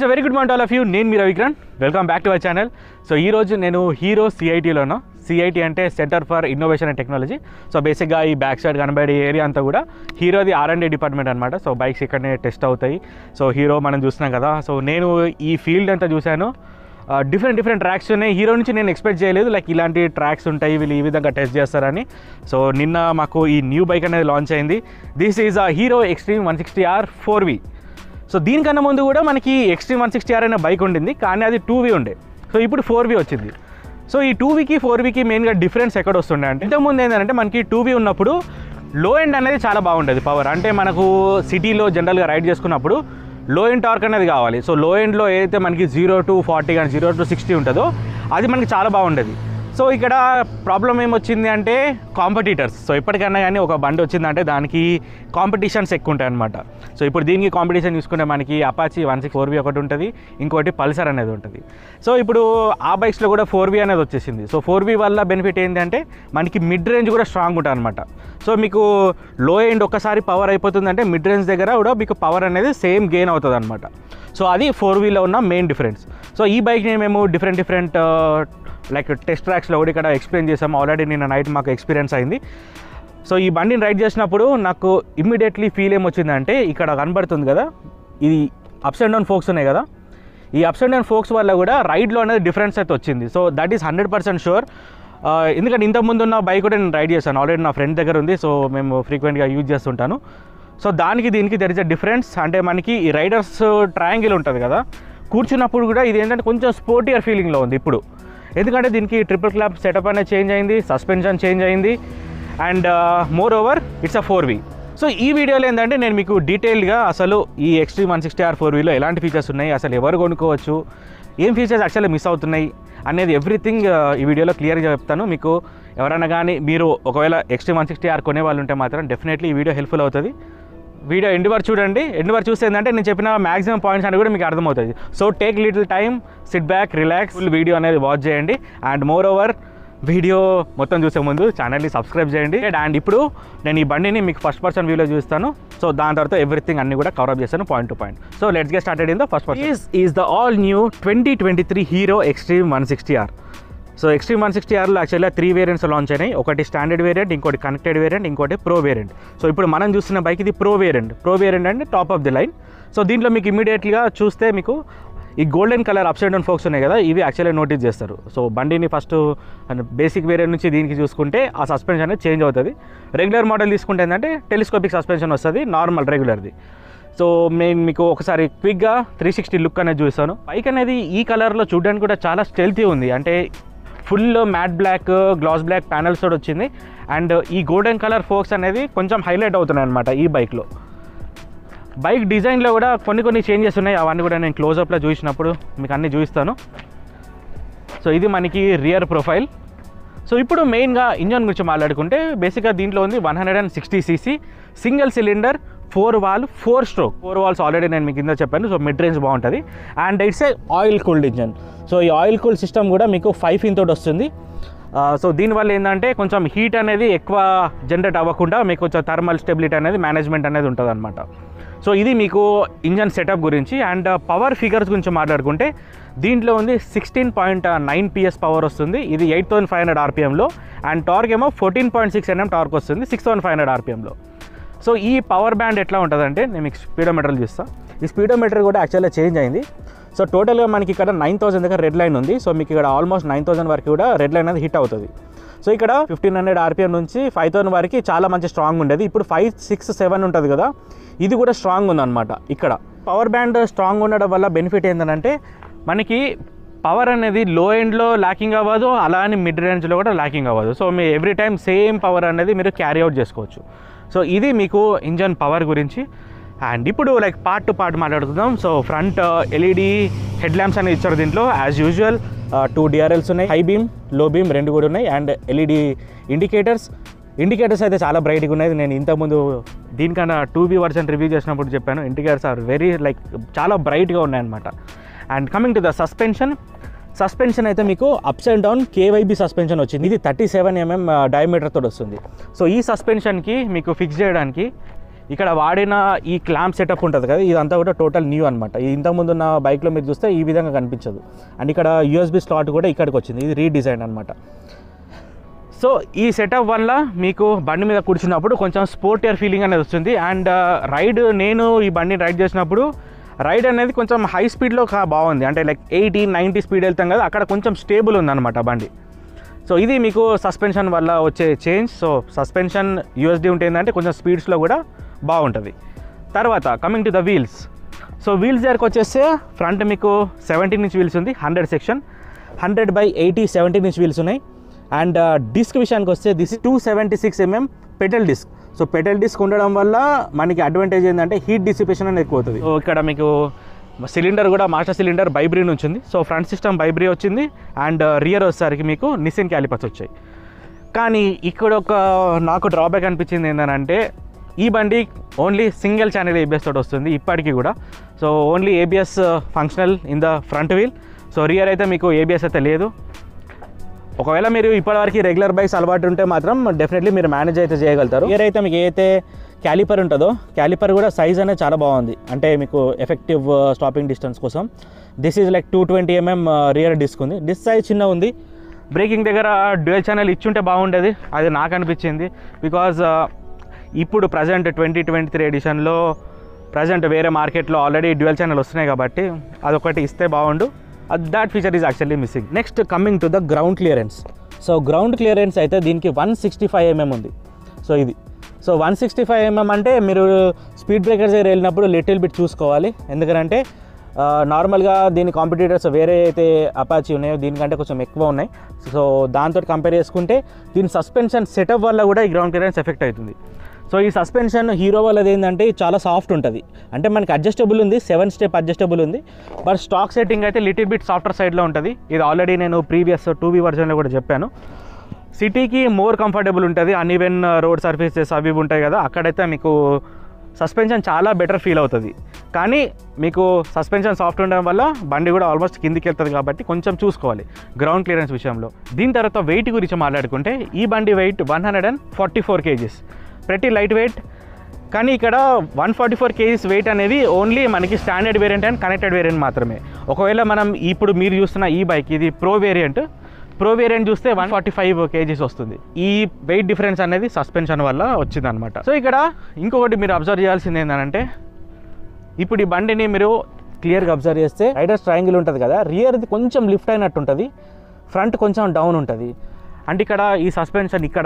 friends very good morning all of you నేను మీరు Vikram welcome back to our channel so ఈ రోజు నేను హీరో సిఐటీలోనో సిఐటి అంటే centre for innovation and technology so బేసిక్గా ఈ బ్యాక్ సైడ్ కనబడే ఏరియా అంతా కూడా హీరోది ఆర్ అండ్ డిపార్ట్మెంట్ అనమాట సో బైక్స్ ఇక్కడనే టెస్ట్ అవుతాయి సో హీరో మనం చూస్తున్నాం కదా సో నేను ఈ ఫీల్డ్ అంతా చూశాను డిఫరెంట్ డిఫరెంట్ ట్రాక్స్ ఉన్నాయి హీరో నుంచి నేను ఎక్స్పెక్ట్ చేయలేదు లైక్ ఇలాంటి ట్రాక్స్ ఉంటాయి వీళ్ళు ఈ విధంగా టెస్ట్ చేస్తారని సో నిన్న మాకు ఈ న్యూ బైక్ అనేది లాంచ్ అయింది this is a Hero Xtreme one sixty R four V so దీనికన్నా ముందు కూడా మనకి ఎక్స్ట్రీమ్ వన్ సిక్స్టీ ఆర్ అనే బైక్ ఉండింది కానీ అది టూ వీ ఉండే సో ఇప్పుడు ఫోర్ వీ వచ్చింది సో ఈ టూ వీకి ఫోర్ వీకి మెయిన్గా డిఫరెన్స్ ఎక్కడ వస్తుండే అంటే ఇంతకుముందు ఏంటంటే మనకి టూ వీ ఉన్నప్పుడు లో ఎండ్ అనేది చాలా బాగుండేది పవర్ అంటే మనకు సిటీలో జనరల్గా రైడ్ చేసుకున్నప్పుడు లో ఎండ్ టార్క్ అనేది కావాలి సో లో ఎండ్లో ఏదైతే మనకి జీరో టు ఫార్టీ కానీ జీరో టు సిక్స్టీ ఉంటుందో అది మనకి చాలా బాగుండేది సో ఇక్కడ ప్రాబ్లం ఏమొచ్చింది అంటే కాంపిటీటర్స్ సో ఇప్పటికైనా కానీ ఒక బండి వచ్చిందంటే దానికి కాంపిటీషన్స్ ఎక్కువ ఉంటాయి అనమాట సో ఇప్పుడు దీనికి కాంపిటీషన్ చూసుకుంటే మనకి Apache one six four V ఒకటి ఉంటుంది ఇంకోటి పల్సర్ అనేది ఉంటుంది సో ఇప్పుడు ఆ బైక్స్లో కూడా ఫోర్ వి అనేది వచ్చేసింది సో ఫోర్ వి వల్ల బెనిఫిట్ ఏంటంటే మనకి మిడ్ రేంజ్ కూడా స్ట్రాంగ్ ఉంటుంది అనమాట సో మీకు లో ఎండ్ ఒక్కసారి పవర్ అయిపోతుందంటే మిడ్ రేంజ్ దగ్గర కూడా మీకు పవర్ అనేది సేమ్ గెయిన్ అవుతుంది అనమాట సో అది ఫోర్ వీలో ఉన్న మెయిన్ డిఫరెన్స్ సో ఈ బైక్ని మేము డిఫరెంట్ డిఫరెంట్ లైక్ టెస్ట్ ట్రాక్స్లో కూడా ఇక్కడ ఎక్స్ప్లెయిన్ చేసాము ఆల్రెడీ నిన్న నైట్ మాకు ఎక్స్పీరియన్స్ అయింది సో ఈ బండిని రైడ్ చేసినప్పుడు నాకు ఇమ్మీడియట్లీ ఫీల్ ఏమొచ్చిందంటే ఇక్కడ కనబడుతుంది కదా ఇది అప్స్ అండ్ డౌన్ ఫోక్స్ ఉన్నాయి కదా ఈ అప్స్ అండ్ డౌన్ ఫోక్స్ వల్ల కూడా రైడ్లో అనేది డిఫరెన్స్ అయితే వచ్చింది so that is hundred percent sure ఎందుకంటే ఇంతకుముందు ఉన్న బైక్ కూడా నేను రైడ్ చేశాను ఆల్రెడీ నా ఫ్రెండ్ దగ్గర ఉంది సో మేము ఫ్రీక్వెంట్గా యూజ్ చేస్తుంటాను సో దానికి దీనికి దర్ ఇస్ అ డిఫరెన్స్ అంటే మనకి ఈ రైడర్స్ ట్రయాంగిల్ ఉంటుంది కదా కూర్చున్నప్పుడు కూడా ఇది ఏంటంటే కొంచెం స్పోర్టియర్ ఫీలింగ్లో ఉంది ఇప్పుడు ఎందుకంటే దీనికి ట్రిపుల్ క్లాప్ సెటప్ అనేది చేంజ్ అయింది సస్పెన్షన్ చేంజ్ అయింది and more over it's a four V so ఈ వీడియోలో ఏంటంటే నేను మీకు డీటెయిల్గా అసలు ఈ Xtreme one sixty R four వీలో ఎలాంటి ఫీచర్స్ ఉన్నాయి అసలు ఎవరు కొనుక్కోవచ్చు ఏం ఫీచర్స్ యాక్చువల్లీ మిస్ అవుతున్నాయి అనేది ఎవ్రీథింగ్ ఈ వీడియోలో క్లియర్గా చెప్తాను మీకు ఎవరైనా కానీ మీరు ఒకవేళ ఎక్స్ట్రీ వన్ సిక్స్టీ ఆర్ కొనే వాళ్ళు ఉంటే మాత్రం డెఫినెట్లీ ఈ వీడియో హెల్ప్ఫుల్ అవుతుంది వీడియో ఎండ్ వరకు చూడండి ఎండ్ వరకు చూస్తే ఏంటంటే నేను చెప్పిన మాక్సిమం పాయింట్స్ అని కూడా మీకు అర్థమవుతుంది so take little time sit back relax full video అనేది వాచ్ చేయండి అండ్ మోర్ ఓవర్ వీడియో మొత్తం చూసే ముందు ఛానల్ని సబ్స్క్రైబ్ చేయండి అండ్ ఇప్పుడు నేను ఈ బండిని మీకు ఫస్ట్ పర్సన్ వ్యూలో చూస్తాను సో దాని తర్వాత ఎవ్రీథింగ్ అన్ని కూడా కవర్ అప్ చేస్తాను point to point so let's get started in the first person is is the all new twenty twenty three Hero Xtreme one sixty R so Xtreme one sixty ఆర్లో యాక్చువల్గా three variants launch అయినాయి ఒకటి standard variant ఇంకోటి connected variant ఇంకోటి pro variant so ఇప్పుడు మనం చూస్తున్న bike ఇది ప్రో వేరియంట్ ప్రో వేరియంట్ అంటే top of the line so దీంట్లో మీకు ఇమీడియట్గా చూస్తే మీకు ఈ golden colour upside and forks ఉన్నాయి కదా ఇవి యాక్చువల్లీ నోటీస్ చేస్తారు సో బండిని ఫస్ట్ బేసిక్ వేరియంట్ నుంచి దీనికి చూసుకుంటే ఆ సస్పెన్షన్ అనేది చేంజ్ అవుతుంది రెగ్యులర్ మోడల్ తీసుకుంటే ఏంటంటే టెలిస్కోపిక్ సస్పెన్షన్ వస్తుంది నార్మల్ రెగ్యులర్ది సో నేను మీకు ఒకసారి క్విక్గా త్రీ సిక్స్టీ లుక్ అనేది చూస్తాను బైక్ అనేది ఈ కలర్లో చూడడానికి కూడా చాలా స్టెల్తీ ఉంది అంటే full matte black gloss black panels తోటి వచ్చింది అండ్ ఈ గోల్డెన్ కలర్ ఫోక్స్ అనేది కొంచెం హైలైట్ అవుతున్నాయి అనమాట ఈ బైక్లో బైక్ డిజైన్లో కూడా కొన్ని కొన్ని చేంజెస్ ఉన్నాయి అవన్నీ కూడా నేను క్లోజప్లో చూసినప్పుడు మీకు అన్నీ చూపిస్తాను సో ఇది మనకి రియర్ ప్రొఫైల్ సో ఇప్పుడు మెయిన్గా ఇంజన్ గురించి మాట్లాడుకుంటే బేసిక్గా దీంట్లో ఉంది one hundred and sixty CC single cylinder four valve four stroke four valves already నేను మీకు కింద చెప్పాను సో మిడ్ రేంజ్ బాగుంటుంది and it's a oil cooled engine so ఈ ఆయిల్ కూల్డ్ సిస్టమ్ కూడా మీకు ఫైవ్ ఇన్ తోటి వస్తుంది సో దీనివల్ల ఏంటంటే కొంచెం హీట్ అనేది ఎక్కువ జనరేట్ అవ్వకుండా మీకు కొంచెం థర్మల్ స్టెబిలిటీ అనేది మేనేజ్మెంట్ అనేది ఉంటుంది అనమాట సో ఇది మీకు ఇంజన్ సెటప్ గురించి అండ్ పవర్ ఫిగర్స్ గురించి మాట్లాడుకుంటే దీంట్లో ఉంది sixteen point nine PS power వస్తుంది ఇది ఎయిట్ థౌసండ్ ఫైవ్ హండ్రెడ్ ఆర్పిఎంలో అండ్ టార్క్ ఏమో fourteen point six NM torque వస్తుంది సిక్స్ థౌసండ్ ఫైవ్ హండ్రెడ్ ఆర్పిఎంలో సో ఈ పవర్ బ్యాండ్ ఎట్లా ఉంటుందంటే నేను మీకు స్పీడోమీటర్లు చూస్తాను ఈ స్పీడోమీటర్ కూడా యాక్చువల్గా చేంజ్ అయింది సో టోటల్గా మనకి ఇక్కడ నైన్ థౌసండ్ దగ్గర రెడ్ లైన్ ఉంది సో మీకు ఇక్కడ ఆల్మోస్ట్ నైన్ థౌసండ్ వరకు కూడా రెడ్ లైన్ అనేది హిట్ అవుతుంది సో ఇక్కడ ఫిఫ్టీన్ హండ్రెడ్ ఆర్పిఎం నుంచి ఫైవ్ థౌసండ్ వరకు చాలా మంచి స్ట్రాంగ్ ఉండేది ఇప్పుడు ఫైవ్ సిక్స్ సెవెన్ ఉంటుంది కదా ఇది కూడా స్ట్రాంగ్ ఉందన్నమాట ఇక్కడ పవర్ బ్యాండ్ స్ట్రాంగ్ ఉండడం వల్ల బెనిఫిట్ ఏంటంటే మనకి పవర్ అనేది లో ఎండ్లో ల్యాకింగ్ అవ్వదు అలా అని మిడ్ రేంజ్లో కూడా ల్యాకింగ్ అవ్వదు సో మీ ఎవ్రీ టైం సేమ్ పవర్ అనేది మీరు క్యారీ అవుట్ చేసుకోవచ్చు సో ఇది మీకు ఇంజన్ పవర్ గురించి అండ్ ఇప్పుడు లైక్ పార్ట్ టు పార్ట్ మాట్లాడుకుందాం so front LED head lamps అనేది ఇచ్చారు దీంట్లో యాజ్ యూజువల్ టూ డిఆర్ఎల్స్ ఉన్నాయి హై బీమ్ లో బీమ్ రెండు కూడా ఉన్నాయి అండ్ ఎల్ఈడి ఇండికేటర్స్ ఇండికేటర్స్ అయితే చాలా బ్రైట్గా ఉన్నాయి నేను ఇంతకుముందు దీనికన్నా టూ బీ వర్షన్ రివ్యూ చేసినప్పుడు చెప్పాను ఇండికేటర్స్ ఆర్ వెరీ లైక్ చాలా బ్రైట్గా ఉన్నాయన్నమాట and coming to the suspension suspension అయితే మీకు ups and down KYB suspension వచ్చింది ఇది థర్టీ సెవెన్ ఎంఎం డయామీటర్ తోటి వస్తుంది సో ఈ సస్పెన్షన్కి మీకు ఫిక్స్ చేయడానికి ఇక్కడ వాడిన ఈ క్లాంప్ సెటప్ ఉంటుంది కదా ఇదంతా కూడా టోటల్ న్యూ అనమాట ఇంతకుముందు ఉన్న బైక్లో మీరు చూస్తే ఈ విధంగా కనిపించదు అండ్ ఇక్కడ యూఎస్బి స్లాట్ కూడా ఇక్కడికి వచ్చింది ఇది రీడిజైన్ అనమాట సో ఈ సెటప్ వల్ల మీకు బండి మీద కూర్చున్నప్పుడు కొంచెం స్పోర్టియర్ ఫీలింగ్ అనేది వస్తుంది అండ్ రైడ్ నేను ఈ బండిని రైడ్ చేసినప్పుడు రైడ్ అనేది కొంచెం హై స్పీడ్లో కా బాగుంది అంటే లైక్ ఎయిటీ నైంటీ స్పీడ్ వెళ్తాం కదా అక్కడ కొంచెం స్టేబుల్ ఉందన్నమాట బండి సో ఇది మీకు సస్పెన్షన్ వల్ల వచ్చే చేంజ్ సో సస్పెన్షన్ యూఎస్డి ఉంటే ఏంటంటే కొంచెం స్పీడ్స్లో కూడా బాగుంటుంది తర్వాత coming to the wheels so wheels దగ్గరకు వచ్చేస్తే ఫ్రంట్ మీకు సెవెంటీన్ ఇంచ్ వీల్స్ ఉంది hundred section hundred by eighty seventeen inch wheels ఉన్నాయి అండ్ డిస్క్ విషయానికి వస్తే this two seventy six MM petal disc so petal disc ఉండడం వల్ల మనకి అడ్వాంటేజ్ ఏంటంటే హీట్ డిసిపేషన్ అనేది ఎక్కువ అవుతుంది సో ఇక్కడ మీకు సిలిండర్ కూడా మాస్టర్ సిలిండర్ బైబ్రీ నుంచి ఉంది సో ఫ్రంట్ సిస్టమ్ బైబ్రీ వచ్చింది అండ్ రియర్ వచ్చేసరికి మీకు నిసిన్ క్యాలిపర్స్ వచ్చాయి కానీ ఇక్కడ ఒక నాకు డ్రాబ్యాక్ అనిపించింది ఏంటంటే ఈ బండి ఓన్లీ సింగిల్ ఛానల్ ఏబిఎస్ తోటి వస్తుంది ఇప్పటికీ కూడా so only ABS functional in the front wheel so rear అయితే మీకు ఏబిఎస్ అయితే లేదు ఒకవేళ మీరు ఇప్పటివరకు రెగ్యులర్ బైక్స్ అలవాటు ఉంటే మాత్రం డెఫినెట్లీ మీరు మేనేజ్ అయితే చేయగలుగుతారు రియర్ అయితే మీకు ఏదైతే క్యాలిపర్ ఉంటుందో క్యాలిపర్ కూడా సైజ్ అనేది చాలా బాగుంది అంటే మీకు ఎఫెక్టివ్ స్టాపింగ్ డిస్టెన్స్ కోసం this is like two twenty MM rear disc ఉంది డిస్క్ సైజ్ చిన్న ఉంది బ్రేకింగ్ దగ్గర డ్యూయల్ ఛానల్ ఇచ్చుంటే బాగుండేది అది నాకు అనిపించింది బికాజ్ ఇప్పుడు ప్రజెంట్ ట్వంటీ ట్వంటీ త్రీ ఎడిషన్లో ప్రజెంట్ వేరే మార్కెట్లో ఆల్రెడీ డ్యూయల్ ఛానల్ వస్తున్నాయి కాబట్టి అదొకటి ఇస్తే బాగుండు that feature is actually missing next coming to the ground clearance so ground clearance అయితే దీనికి వన్ సిక్స్టీ ఫైవ్ ఎంఎం ఉంది సో ఇది so one sixty five MM అంటే మీరు స్పీడ్ బ్రేకర్స్ దగ్గర వెళ్ళినప్పుడు లిటిల్ బిట్ చూసుకోవాలి ఎందుకంటే నార్మల్గా దీని కాంపిటీటర్స్ వేరే అయితే అపాచీ ఉన్నాయో దీనికంటే కొంచెం ఎక్కువ ఉన్నాయి సో దాంతో కంపేర్ చేసుకుంటే దీని సస్పెన్షన్ సెటప్ వల్ల కూడా ఈ గ్రౌండ్ క్లియరెన్స్ ఎఫెక్ట్ అవుతుంది సో ఈ సస్పెన్షన్ హీరో వాళ్ళది ఏంటంటే ఇది చాలా సాఫ్ట్ ఉంటుంది అంటే మనకి అడ్జస్టబుల్ ఉంది సెవెన్ స్టెప్ అడ్జస్టబుల్ ఉంది బట్ స్టాక్ సెట్టింగ్ అయితే లిటిల్ బిట్ సాఫ్ట్వేర్ సైడ్లో ఉంటుంది ఇది ఆల్రెడీ నేను ప్రీవియస్ టూ వీ వర్జన్లో కూడా చెప్పాను సిటీకి మోర్ కంఫర్టబుల్ ఉంటుంది అన్ఈవెన్ రోడ్ సర్ఫేసెస్ అవి ఇవి ఉంటాయి కదా అక్కడైతే మీకు సస్పెన్షన్ చాలా బెటర్ ఫీల్ అవుతుంది కానీ మీకు సస్పెన్షన్ సాఫ్ట్ ఉండడం వల్ల బండి కూడా ఆల్మోస్ట్ కిందికి వెళ్తుంది కాబట్టి కొంచెం చూసుకోవాలి గ్రౌండ్ క్లియరెన్స్ విషయంలో దీని తర్వాత వెయిట్ గురించి మాట్లాడుకుంటే ఈ బండి weight one hundred and forty four kgs ప్రతి లైట్ వెయిట్ కానీ ఇక్కడ one forty four kgs weight అనేది ఓన్లీ మనకి standard variant and connected variant మాత్రమే ఒకవేళ మనం ఇప్పుడు మీరు చూస్తున్న ఈ బైక్ ఇది ప్రో వేరియంట్ ప్రో వేరియంట్ చూస్తే వన్ ఫార్టీ ఫైవ్ కేజీస్ వస్తుంది ఈ వెయిట్ డిఫరెన్స్ అనేది సస్పెన్షన్ వల్ల వచ్చిందనమాట సో ఇక్కడ ఇంకొకటి మీరు అబ్జర్వ్ చేయాల్సింది ఏంటంటే ఇప్పుడు ఈ బండిని మీరు క్లియర్గా అబ్జర్వ్ చేస్తే రైడర్స్ ట్రయాంగిల్ ఉంటుంది కదా రియర్ది కొంచెం లిఫ్ట్ అయినట్టు ఉంటుంది ఫ్రంట్ కొంచెం డౌన్ ఉంటుంది అంటే ఇక్కడ ఈ సస్పెన్షన్ ఇక్కడ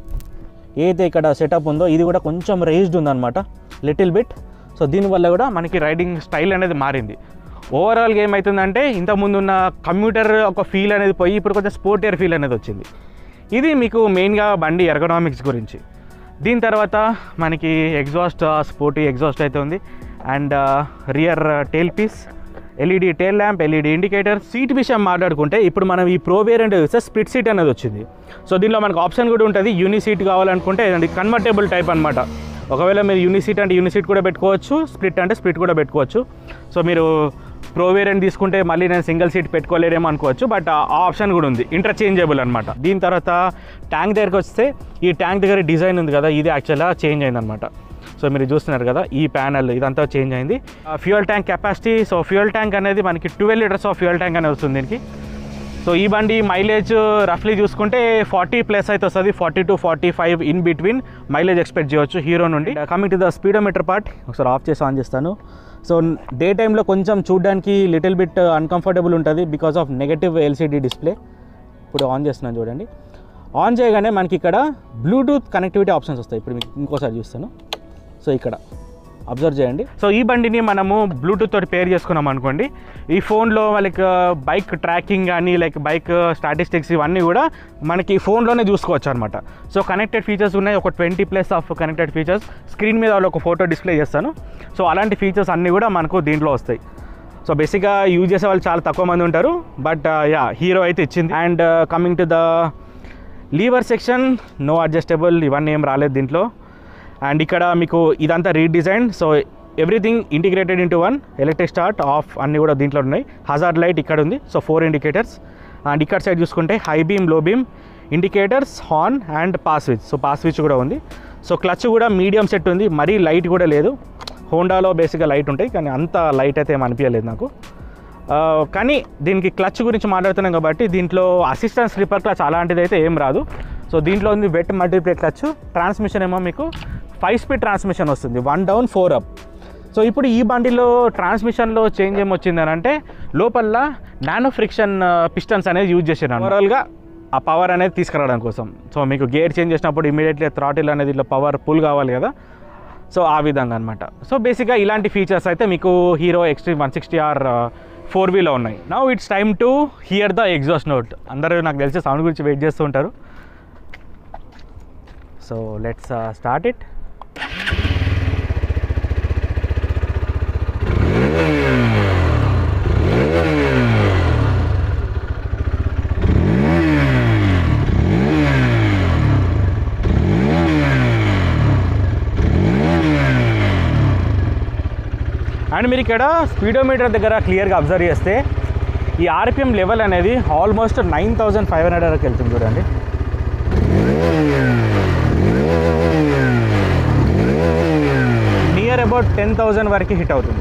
ఏదైతే ఇక్కడ సెటప్ ఉందో ఇది కూడా కొంచెం రేజ్డ్ ఉందన్నమాట లిటిల్ బిట్ సో దీనివల్ల కూడా మనకి రైడింగ్ స్టైల్ అనేది మారింది ఓవరాల్గా ఏమవుతుందంటే ఇంతకుముందు ఉన్న కంప్యూటర్ ఒక ఫీల్ అనేది పోయి ఇప్పుడు కొంచెం స్పోర్టియర్ ఫీల్ అనేది వచ్చింది ఇది మీకు మెయిన్గా బండి ఎర్గనామిక్స్ గురించి దీని తర్వాత మనకి ఎగ్జాస్ట్ స్పోర్టీ ఎగ్జాస్ట్ అయితే ఉంది and rear tail piece LED tail lamp LED indicator seat విషయం మాట్లాడుకుంటే ఇప్పుడు మనం ఈ ప్రో వేరియంట్ చూస్తే స్ప్లిట్ సీట్ అనేది వచ్చింది సో దీనిలో మనకు ఆప్షన్ కూడా ఉంటుంది యూని సీట్ కావాలనుకుంటే కన్వర్టబుల్ టైప్ అనమాట ఒకవేళ మీరు యూని సీట్ అంటే యూని సీట్ కూడా పెట్టుకోవచ్చు స్ప్లిట్ అంటే స్ప్లిట్ కూడా పెట్టుకోవచ్చు సో మీరు ప్రో వేరియంట్ తీసుకుంటే మళ్ళీ నేను సింగిల్ సీట్ పెట్టుకోలేరేమో అనుకోవచ్చు బట్ ఆ ఆప్షన్ కూడా ఉంది ఇంటర్చేంజబుల్ అనమాట దీని తర్వాత ట్యాంక్ దగ్గరికి వస్తే ఈ ట్యాంక్ దగ్గర డిజైన్ ఉంది కదా ఇది యాక్చువల్గా చేంజ్ అయిందనమాట సో మీరు చూస్తున్నారు కదా ఈ ప్యానల్ ఇదంతా చేంజ్ అయింది fuel tank capacity so fuel tank అనేది మనకి twelve litres of fuel tank అనేది వస్తుంది దీనికి సో ఈ బండి మైలేజ్ రఫ్లీ చూసుకుంటే ఫార్టీ ప్లస్ అయితే వస్తుంది forty to forty five in between mileage expect చేయొచ్చు హీరో నుండి coming to the speedometer part ఒకసారి ఆఫ్ చేసి ఆన్ చేస్తాను సో డే టైంలో కొంచెం చూడడానికి లిటిల్ బిట్ అన్కంఫర్టబుల్ ఉంటుంది because of negative LCD display ఇప్పుడు ఆన్ చేస్తున్నాను చూడండి ఆన్ చేయగానే మనకి ఇక్కడ బ్లూటూత్ కనెక్టివిటీ ఆప్షన్స్ వస్తాయి ఇప్పుడు మీకు ఇంకోసారి చూస్తాను సో ఇక్కడ అబ్జర్వ్ చేయండి సో ఈ బండిని మనము బ్లూటూత్ తోటి పేర్ చేసుకున్నాం అనుకోండి ఈ ఫోన్లో లైక్ బైక్ ట్రాకింగ్ కానీ లైక్ బైక్ స్టాటిస్టిక్స్ ఇవన్నీ కూడా మనకి ఫోన్లోనే చూసుకోవచ్చు అనమాట సో కనెక్టెడ్ ఫీచర్స్ ఉన్నాయి ఒక twenty plus of connected features screen మీద వాళ్ళు ఒక ఫోటో డిస్ప్లే చేస్తాను సో అలాంటి ఫీచర్స్ అన్నీ కూడా మనకు దీంట్లో వస్తాయి సో బేసిక్గా యూజ్ చేసే వాళ్ళు చాలా తక్కువ మంది ఉంటారు బట్ యా హీరో అయితే ఇచ్చింది and coming to the lever section no adjustable ఇవన్నీ ఏం రాలేదు దీంట్లో అండ్ ఇక్కడ మీకు ఇదంతా redesign so everything integrated into one electric start off అన్నీ కూడా దీంట్లో ఉన్నాయి హజార్డ్ లైట్ ఇక్కడ ఉంది సో ఫోర్ ఇండికేటర్స్ అండ్ ఇక్కడ సైడ్ చూసుకుంటే high beam low beam indicators horn and pass switch so pass switch కూడా ఉంది సో క్లచ్ కూడా మీడియం సెట్ ఉంది మరీ లైట్ కూడా లేదు హోండాలో బేసిక్గా లైట్ ఉంటాయి కానీ అంత లైట్ అయితే ఏం అనిపించలేదు నాకు ఆ, కానీ దీనికి క్లచ్ గురించి మాట్లాడుతున్నాం కాబట్టి దీంట్లో అసిస్టెంట్ స్లీపర్ క్లచ్ అలాంటిది అయితే ఏం రాదు సో దీంట్లో ఉంది వెట్ మల్టీప్లేట్ క్లచ్ ట్రాన్స్మిషన్ ఏమో మీకు ఫైవ్ స్పీడ్ ట్రాన్స్మిషన్ వస్తుంది one down four up so ఇప్పుడు ఈ బండిలో ట్రాన్స్మిషన్లో చేంజ్ ఏమొచ్చిందని అంటే లోపల నానో ఫ్రిక్షన్ పిస్టన్స్ అనేది యూజ్ చేసాను ఓవరాల్గా ఆ పవర్ అనేది తీసుకురావడం కోసం సో మీకు గేర్ చేంజ్ చేసినప్పుడు ఇమీడియట్లీ థ్రాటిల్ అనేది ఇట్లా పవర్ పుల్ కావాలి కదా సో ఆ విధంగా అనమాట సో బేసిక్గా ఇలాంటి ఫీచర్స్ అయితే మీకు Hero Xtreme one sixty R four వీలో ఉన్నాయి now it's time to hear the exhaust note అందరూ నాకు తెలిసి సౌండ్ గురించి వెయిట్ చేస్తూ ఉంటారు so let's start it and మీరు ఇక్కడ స్పీడోమీటర్ దగ్గర క్లియర్గా అబ్జర్వ్ చేస్తే ఈ ఆర్పిఎం లెవెల్ అనేది almost nine thousand five hundred వరకు వెళ్తుంది చూడండి నియర్ అబౌట్ టెన్ థౌజండ్ వరకు హిట్ అవుతుంది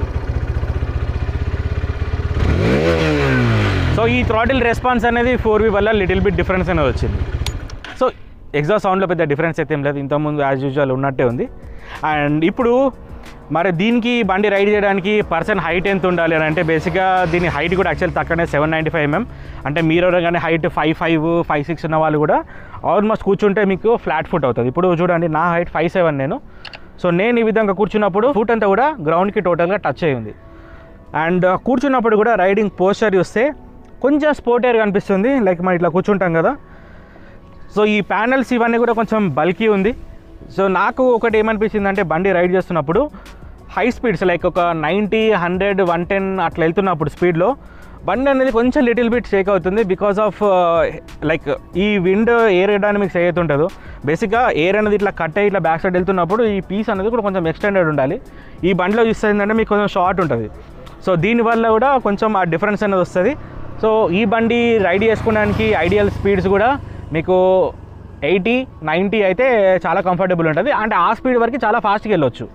సో ఈ థ్రాటిల్ రెస్పాన్స్ అనేది ఫోర్ వి వల్ల లిటిల్ బిట్ డిఫరెన్స్ అనేది వచ్చింది సో ఎగ్జాస్ట్ సౌండ్లో పెద్ద డిఫరెన్స్ అయితే ఏం లేదు ఇంతకుముందు యాజ్ యూజువల్ ఉన్నట్టే ఉంది అండ్ ఇప్పుడు మరి దీనికి బండి రైడ్ చేయడానికి పర్సన్ హైట్ ఎంత ఉండాలి అని అంటే బేసిక్గా దీని హైట్ కూడా యాక్చువల్ తక్కువనే సెవెన్ నైంటీ ఫైవ్ ఎంఎం అంటే మీరు కానీ height five five five six ఉన్న వాళ్ళు కూడా ఆల్మోస్ట్ కూర్చుంటే మీకు ఫ్లాట్ ఫుట్ అవుతుంది ఇప్పుడు చూడండి నా హైట్ ఫైవ్ సెవెన్ నేను సో నేను ఈ విధంగా కూర్చున్నప్పుడు ఫుట్ అంతా కూడా గ్రౌండ్కి టోటల్గా టచ్ అయి ఉంది అండ్ కూర్చున్నప్పుడు కూడా రైడింగ్ పోస్చర్ చూస్తే కొంచెం స్పోర్టియర్ కనిపిస్తుంది లైక్ మనం ఇట్లా కూర్చుంటాం కదా సో ఈ ప్యానల్స్ ఇవన్నీ కూడా కొంచెం బల్కీ ఉంది సో నాకు ఒకటి ఏమనిపించింది అంటే బండి రైడ్ చేస్తున్నప్పుడు హై స్పీడ్స్ లైక్ ఒక నైంటీ హండ్రెడ్ వన్ టెన్ అట్లా వెళ్తున్నప్పుడు స్పీడ్లో బండి అనేది కొంచెం లిటిల్ బిట్ షేక్ అవుతుంది బికాస్ ఆఫ్ లైక్ ఈ విండ్ ఎయిర్ డైనమిక్స్ ఏదైతే ఉంటుందో బేసిక్గా ఎయిర్ అనేది ఇట్లా కట్ అయ్యి ఇట్లా బ్యాక్ సైడ్ వెళ్తున్నప్పుడు ఈ పీస్ అనేది కూడా కొంచెం ఎక్స్టెండెడ్ ఉండాలి ఈ బండిలో చూస్తే ఏంటంటే మీకు కొంచెం షార్ట్ ఉంటుంది సో దీనివల్ల కూడా కొంచెం ఆ డిఫరెన్స్ అనేది వస్తుంది సో ఈ బండి రైడ్ చేసుకోవడానికి ఐడియల్ స్పీడ్స్ కూడా మీకు ఎయిటీ నైంటీ అయితే చాలా కంఫర్టబుల్ ఉంటుంది అంటే ఆ స్పీడ్ వరకు చాలా ఫాస్ట్గా వెళ్ళొచ్చు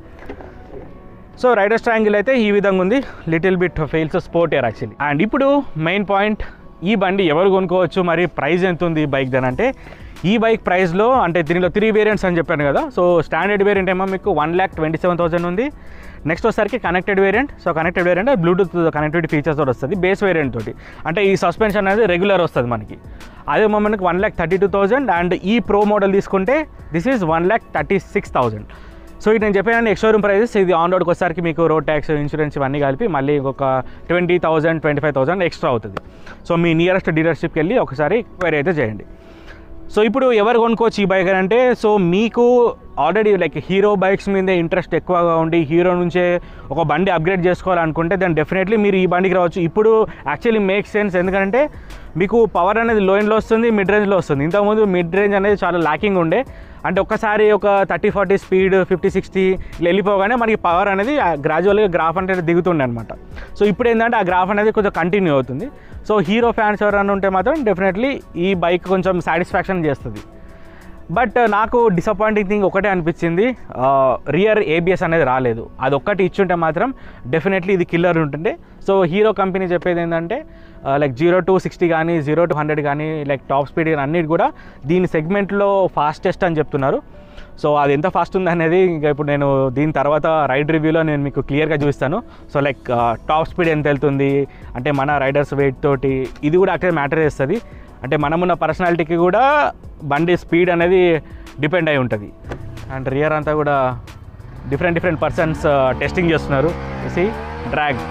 సో రైడర్స్ ట్రయాంగిల్ అయితే ఈ విధంగా ఉంది little bit feels sportier actually and ఇప్పుడు మెయిన్ పాయింట్ ఈ బండి ఎవరు కొనుక్కోవచ్చు మరి ప్రైస్ ఎంత ఉంది బైక్ దాని అంటే ఈ బైక్ ప్రైస్లో అంటే దీనిలో త్రీ వేరియంట్స్ అని చెప్పాను కదా సో స్టాండర్డ్ వేరియంట్ ఏమో మీకు one lakh twenty seven thousand ఉంది నెక్స్ట్ వచ్చేసరికి connected variant so connected variant Bluetooth connectivity features తోటి వస్తుంది బేస్ వేరియంట్ తోటి అంటే ఈ సస్పెన్షన్ అనేది రెగ్యులర్ వస్తుంది మనకి అదే మనకి one lakh thirty two thousand and ఈ ప్రో మోడల్ తీసుకుంటే this is one lakh thirty six thousand so ఇది నేను చెప్పాను ఎక్స్షోరూమ్ ప్రైజెస్ ఇది ఆన్ రోడ్కి వచ్చేసరికి మీకు రోడ్ ట్యాక్స్ ఇన్సూరెన్స్ ఇవన్నీ కలిపి మళ్ళీ ఇంకొక twenty thousand twenty five thousand extra అవుతుంది సో మీ నియరెస్ట్ డీలర్షిప్కి వెళ్ళి ఒకసారి క్వైరీ అయితే చేయండి సో ఇప్పుడు ఎవరు కొనుక్కోవచ్చు ఈ బైక్ అని అంటే సో మీకు ఆల్రెడీ లైక్ హీరో బైక్స్ మీదే ఇంట్రెస్ట్ ఎక్కువగా ఉండి హీరో నుంచే ఒక బండి అప్గ్రేడ్ చేసుకోవాలనుకుంటే దెన్ డెఫినెట్లీ మీరు ఈ బండికి రావచ్చు ఇప్పుడు యాక్చువల్లీ మేక్ సెన్స్ ఎందుకంటే మీకు పవర్ అనేది లో ఎండ్లో వస్తుంది మిడ్ రేంజ్లో వస్తుంది ఇంతకుముందు మిడ్ రేంజ్ అనేది చాలా ల్యాకింగ్ ఉండే అంటే ఒక్కసారి ఒక thirty forty speed fifty sixty ఇట్లా వెళ్ళిపోగానే మనకి పవర్ అనేది గ్రాజువల్గా గ్రాఫ్ అనేది దిగుతుండే అనమాట సో ఇప్పుడు ఏంటంటే ఆ గ్రాఫ్ అనేది కొంచెం కంటిన్యూ అవుతుంది సో హీరో ఫ్యాన్స్ ఎవరైనా ఉంటే మాత్రం డెఫినెట్లీ ఈ బైక్ కొంచెం సాటిస్ఫాక్షన్ చేస్తుంది బట్ నాకు డిసప్పాయింటింగ్ థింగ్ ఒకటే అనిపించింది రియర్ ఏబిఎస్ అనేది రాలేదు అది ఒక్కటి ఇచ్చుంటే మాత్రం డెఫినెట్లీ ఇది కిల్లర్ ఉంటుండే సో హీరో కంపెనీ చెప్పేది ఏంటంటే లైక్ జీరో టు సిక్స్టీ కానీ జీరో టు హండ్రెడ్ కానీ లైక్ టాప్ స్పీడ్ కానీ అన్నిటి కూడా దీని సెగ్మెంట్లో ఫాస్టెస్ట్ అని చెప్తున్నారు సో అది ఎంత ఫాస్ట్ ఉంది అనేది ఇంకా ఇప్పుడు నేను దీని తర్వాత రైడ్ రివ్యూలో నేను మీకు క్లియర్గా చూపిస్తాను సో లైక్ టాప్ స్పీడ్ ఎంత వెళ్తుంది అంటే మన రైడర్స్ వెయిట్ తోటి ఇది కూడా అక్కడ మ్యాటర్ చేస్తుంది అంటే మనమున్న పర్సనాలిటీకి కూడా బండి స్పీడ్ అనేది డిపెండ్ అయి ఉంటుంది అండ్ రియర్ అంతా కూడా డిఫరెంట్ డిఫరెంట్ పర్సన్స్ టెస్టింగ్ చేస్తున్నారు see drag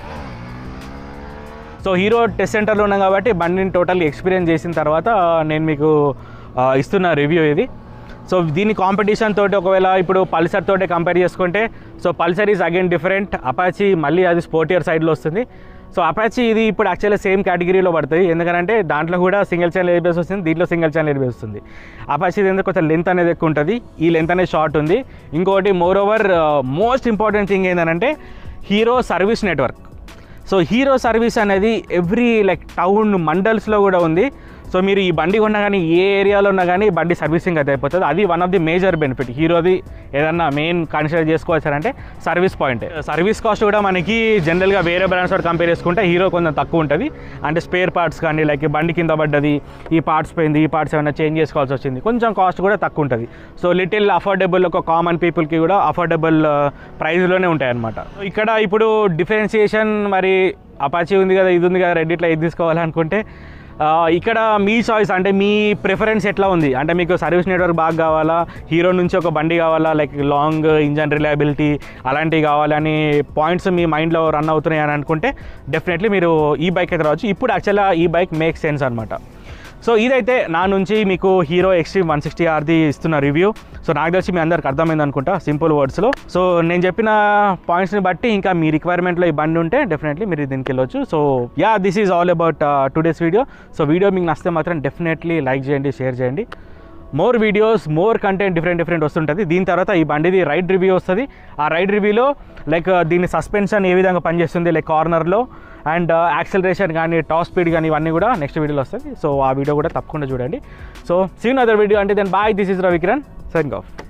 so Hero test సెంటర్లో ఉన్నాం కాబట్టి బండిని టోటల్ ఎక్స్పీరియన్స్ చేసిన తర్వాత నేను మీకు ఆ, ఇస్తున్న రివ్యూ ఇది సో దీని కాంపిటీషన్ తోటి ఒకవేళ ఇప్పుడు పల్సర్ తోటి కంపేర్ చేసుకుంటే so Pulsar is again different Apache మళ్ళీ అది స్పోర్టియర్ సైడ్లో వస్తుంది సో అపాచీ ఇది ఇప్పుడు యాక్చువల్గా సేమ్ కేటగిరీలో పడుతుంది ఎందుకంటే దాంట్లో కూడా సింగిల్ ఛానల్ ఎయిర్బేస్ వస్తుంది దీంట్లో సింగిల్ ఛానల్ ఎయిర్బేస్ వస్తుంది అపాచీ ఎందుకంటే కొంచెం లెంత్ అనేది ఎక్కువ ఉంటుంది ఈ లెంత్ అనేది షార్ట్ ఉంది ఇంకోటి more over most important thing ఏంటంటే Hero service network so Hero service అనేది ఎవ్రీ లైక్ టౌన్ మండల్స్లో కూడా ఉంది సో మీరు ఈ బండి కొన్నా కానీ ఏ ఏరియాలో ఉన్నా కానీ బండి సర్వీసింగ్ అయితే అయిపోతుంది అది one of the major benefit హీరోది ఏదన్నా మెయిన్ కన్సిడర్ చేసుకోవాల్సారంటే సర్వీస్ పాయింట్ సర్వీస్ కాస్ట్ కూడా మనకి జనరల్గా వేరే బ్రాండ్స్ తోటి కంపేర్ చేసుకుంటే హీరో కొంచెం తక్కువ ఉంటుంది అంటే స్పేర్ పార్ట్స్ కానీ లైక్ బండి కింద పడ్డది ఈ పార్ట్స్ పోయింది ఈ పార్ట్స్ ఏమైనా చేంజ్ చేసుకోవాల్సి వచ్చింది కొంచెం కాస్ట్ కూడా తక్కువ ఉంటుంది సో లిటిల్ అఫోర్డబుల్ ఒక కామన్ పీపుల్కి కూడా అఫోర్డబుల్ ప్రైస్లోనే ఉంటాయి అనమాట ఇక్కడ ఇప్పుడు డిఫరెన్సియేషన్ మరి అపాచీ ఉంది కదా ఇది ఉంది కదా రెడ్డిట్లో ఇది తీసుకోవాలనుకుంటే ఆ, ఇక్కడ మీ చాయిస్ అంటే మీ ప్రిఫరెన్స్ ఎట్లా ఉంది అంటే మీకు సర్వీస్ నెట్వర్క్ బాగా కావాలా హీరో నుంచి ఒక బండి కావాలా లైక్ లాంగ్ ఇంజన్ రిలయబిలిటీ అలాంటివి కావాలని పాయింట్స్ మీ మైండ్లో రన్ అవుతున్నాయి అని అనుకుంటే డెఫినెట్లీ మీరు ఈ బైక్ అయితే రావచ్చు ఇప్పుడు యాక్చువల్గా ఈ బైక్ మేక్ సెన్స్ అనమాట సో ఇదైతే నా నుంచి మీకు హీరో ఎక్స్ట్రీమ్ వన్ సిక్స్టీ ఆర్ది ఇస్తున్న రివ్యూ సో నాకు తెలిసి మీ అందరికి అర్థమైంది అనుకుంటా సింపుల్ వర్డ్స్లో సో నేను చెప్పిన పాయింట్స్ని బట్టి ఇంకా మీ రిక్వైర్మెంట్లో ఈ బండి ఉంటే డెఫినెట్లీ మీరు దీనికి వెళ్ళొచ్చు so ya this is all about today's video so video మీకు నచ్చితే మాత్రం డెఫినెట్లీ లైక్ చేయండి షేర్ చేయండి more videos more content different different వస్తుంటుంది దీని తర్వాత ఈ బండిది రైడ్ రివ్యూ వస్తుంది ఆ రైడ్ రివ్యూలో లైక్ దీని సస్పెన్షన్ ఏ విధంగా పనిచేస్తుంది లైక్ కార్నర్లో అండ్ యాక్సలరేషన్ కానీ టాప్ స్పీడ్ కానీ ఇవన్నీ కూడా నెక్స్ట్ వీడియోలో వస్తుంది సో ఆ వీడియో కూడా తప్పకుండా చూడండి సో సీన్ అదర్ వీడియో అంటే then bye this is Ravikiran sign of